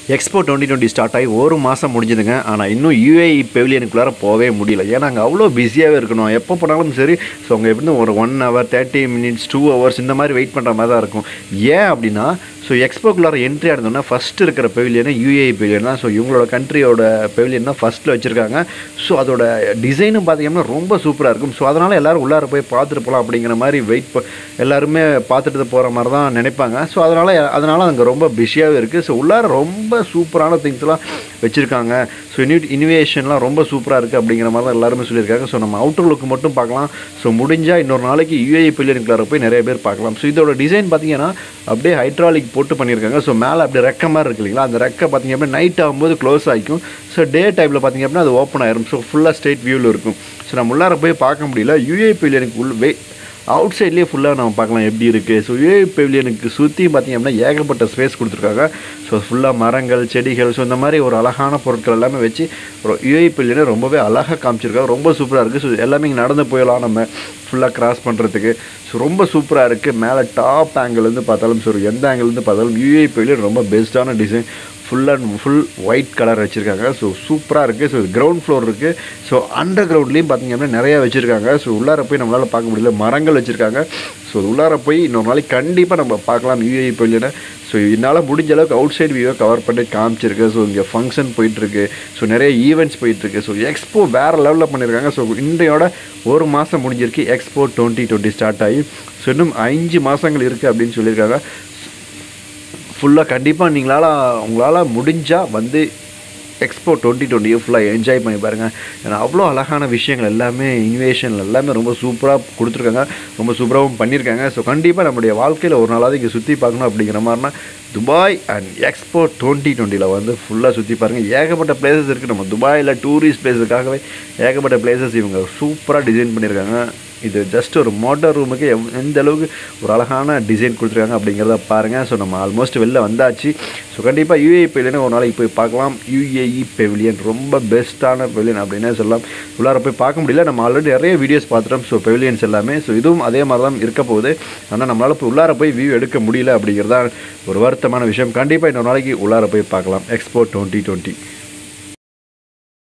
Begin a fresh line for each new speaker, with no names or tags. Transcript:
expo twenty twenty start ஆகி ஒரு மாதம் முடிஞ்சுதுங்க ஆனால் இன்னும் யூஏஇ பெவிலியனுக்குள்ளார போகவே முடியல ஏன்னா அங்கே அவ்வளோ பிஸியாகவே இருக்கணும் எப்போ போனாலும் சரி ஸோ அங்கே எப்படி ஒரு one hour thirty minutes two hours இந்த மாதிரி வெயிட் பண்ணுற மாதிரி தான் இருக்கும் ஏன் அப்படின்னா ஸோ எக்ஸ்போக்குள்ளார என்ட்ரி ஆனதுன்னா ஃபஸ்ட்டு இருக்கிற பெவிலியன் யூஏஇ பெவிலியன் தான் ஸோ இவங்களோட கண்ட்ரியோட பெவிலியன் தான் ஃபஸ்ட்டில் வச்சுருக்காங்க ஸோ அதோட டிசைனும் பார்த்தீங்கன்னா ரொம்ப சூப்பராக இருக்கும் ஸோ அதனால் எல்லோரும் உள்ளார போய் பார்த்துட்டு போகலாம் அப்படிங்கிற மாதிரி வெயிட் ப எல்லாருமே பார்த்துட்டு போகிற மாதிரி தான் நினைப்பாங்க ஸோ அதனால் அதனால் அங்கே ரொம்ப பிஸியாகவே இருக்குது ஸோ உள்ளார ரொம்ப சூப்பரான திங்ஸ்லாம் வச்சுருக்காங்க ஸோ இனி இனிவேஷன்லாம் ரொம்ப சூப்பராக இருக்குது அப்படிங்கிற மாதிரி தான் எல்லாருமே சொல்லியிருக்காங்க ஸோ நம்ம அவுட்டர் லுக் மட்டும் பார்க்கலாம் ஸோ முடிஞ்சால் இன்னொரு நாளைக்கு யூஏஇ பில்லியனுக்குள்ளார போய் நிறைய பேர் பார்க்கலாம் ஸோ இதோட டிசைன் பார்த்தீங்கன்னா அப்படியே ஹைட்ராலிக் போட்டு பண்ணியிருக்காங்க ஸோ மேலே அப்படியே ரெக்க மாதிரி இருக்கு இல்லைங்களா அந்த ரெக்கை பார்த்தீங்க அப்படின்னா நைட் ஆகும்போது க்ளோஸ் ஆகிக்கும் ஸோ டே டைமில் பார்த்தீங்க அப்படின்னா அது ஓப்பன் ஆயிரும் ஸோ ஃபுல்லாக ஸ்ட்ரெயிட் வியூவில் இருக்கும் ஸோ நம்ம உள்ளார போய் பார்க்க முடியல யூஏ பில்லியனுக்கு உள் வே அவுட் சைட்லேயே ஃபுல்லாக நம்ம பார்க்கலாம் எப்படி இருக்குது ஸோ யூஏ பெவிலியனுக்கு சுற்றி பார்த்திங்க அப்படின்னா ஏகப்பட்ட ஸ்பேஸ் கொடுத்துருக்காங்க ஸோ ஃபுல்லாக மரங்கள் செடிகள் ஸோ இந்த மாதிரி ஒரு அழகான பொருட்கள் எல்லாமே வச்சு ஒரு யூஏ பெவிலியனை ரொம்பவே அழகாக காமிச்சிருக்காங்க ரொம்ப சூப்பராக இருக்குது ஸோ எல்லாமே இங்கே நடந்து போயிடலாம் நம்ம ஃபுல்லாக கிராஸ் பண்ணுறதுக்கு ஸோ ரொம்ப சூப்பராக இருக்குது மேலே டாப் ஆங்கிள்லேருந்து பார்த்தாலும் சரி எந்த ஆங்கிள்லேருந்து பார்த்தாலும் யூஏ பெவிலியன் ரொம்ப பெஸ்ட்டான design full and full white colour வச்சுருக்காங்க ஸோ சூப்பராக இருக்குது ஸோ கிரவுண்ட் ஃப்ளோர் இருக்குது ஸோ அண்டர் கிரவுண்ட்லேயும் பார்த்திங்க அப்படின்னா நிறையா வச்சுருக்காங்க ஸோ உள்ளார போய் நம்மளால் பார்க்க முடியல மரங்கள் வச்சுருக்காங்க ஸோ உள்ளார போய் இன்னொரு நாளைக்கு கண்டிப்பாக நம்ம பார்க்கலாம் யூஏஇ பள்ளியில் ஸோ என்னால் முடிஞ்ச அளவுக்கு அவுட் சைடு வியூவை கவர் பண்ணி காமிச்சிருக்கு ஸோ இங்கே ஃபங்க்ஷன் போயிட்டுருக்கு ஸோ நிறைய ஈவெண்ட்ஸ் போயிட்டுருக்கு ஸோ எக்ஸ்போ வேறு லெவலில் பண்ணியிருக்காங்க ஸோ இன்றையோட ஒரு மாதம் முடிஞ்சிருக்கு எக்ஸ்போ டுவெண்ட்டி டுவெண்ட்டி ஸ்டார்ட் ஆகி ஸோ இன்னும் அஞ்சு மாதங்கள் இருக்குது அப்படின்னு சொல்லியிருக்காங்க ஃபுல்லாக கண்டிப்பாக நீங்களால் உங்களால் முடிஞ்சால் வந்து எக்ஸ்போ டுவெண்ட்டி டுவெண்ட்டியை ஃபுல்லாக என்ஜாய் பண்ணி பாருங்கள் ஏன்னா அவ்வளோ அழகான விஷயங்கள் எல்லாமே இன்வேஷன் எல்லாமே ரொம்ப சூப்பராக கொடுத்துருக்காங்க ரொம்ப சூப்பராகவும் பண்ணியிருக்காங்க ஸோ கண்டிப்பாக நம்முடைய வாழ்க்கையில் ஒரு நாளாவது இங்கே சுற்றி பார்க்கணும் அப்படிங்கிற மாதிரினா துபாய் அண்ட் எக்ஸ்போ டுவெண்ட்டி டுவெண்ட்டியில் வந்து ஃபுல்லாக சுற்றி பாருங்கள் ஏகப்பட்ட பிளேசஸ் இருக்குது நம்ம துபாயில் டூரிஸ்ட் பிளேஸுக்காகவே ஏகப்பட்ட பிளேசஸ் இவங்க சூப்பராக டிசைன் பண்ணியிருக்காங்க இது ஜஸ்ட் ஒரு மோட்டர் ரூமுக்கு எவ் எந்த அளவுக்கு ஒரு அழகான டிசைன் கொடுத்துருக்காங்க அப்படிங்கிறத பாருங்கள் ஸோ நம்ம ஆல்மோஸ்ட் வெளில வந்தாச்சு ஸோ கண்டிப்பாக யூஏஇ பெவிலியன் ஒரு நாளைக்கு போய் பார்க்கலாம் யுஏஇ பெவிலியன் ரொம்ப பெஸ்ட்டான பெவிலியன் அப்படின்னே சொல்லலாம் உள்ளார போய் பார்க்க முடியல நம்ம ஆல்ரெடி நிறைய வீடியோஸ் பார்த்துட்டோம் ஸோ பெவிலியன்ஸ் எல்லாமே ஸோ இதுவும் அதே மாதிரி தான் இருக்க போகுது ஆனால் நம்மளால் இப்போ உள்ளார போய் வியூ எடுக்க முடியல அப்படிங்கிறதா ஒரு வருத்தமான விஷயம் கண்டிப்பாக இன்னொரு நாளைக்கு உள்ளார போய் பார்க்கலாம் எக்ஸ்போ டுவெண்ட்டி டுவெண்ட்டி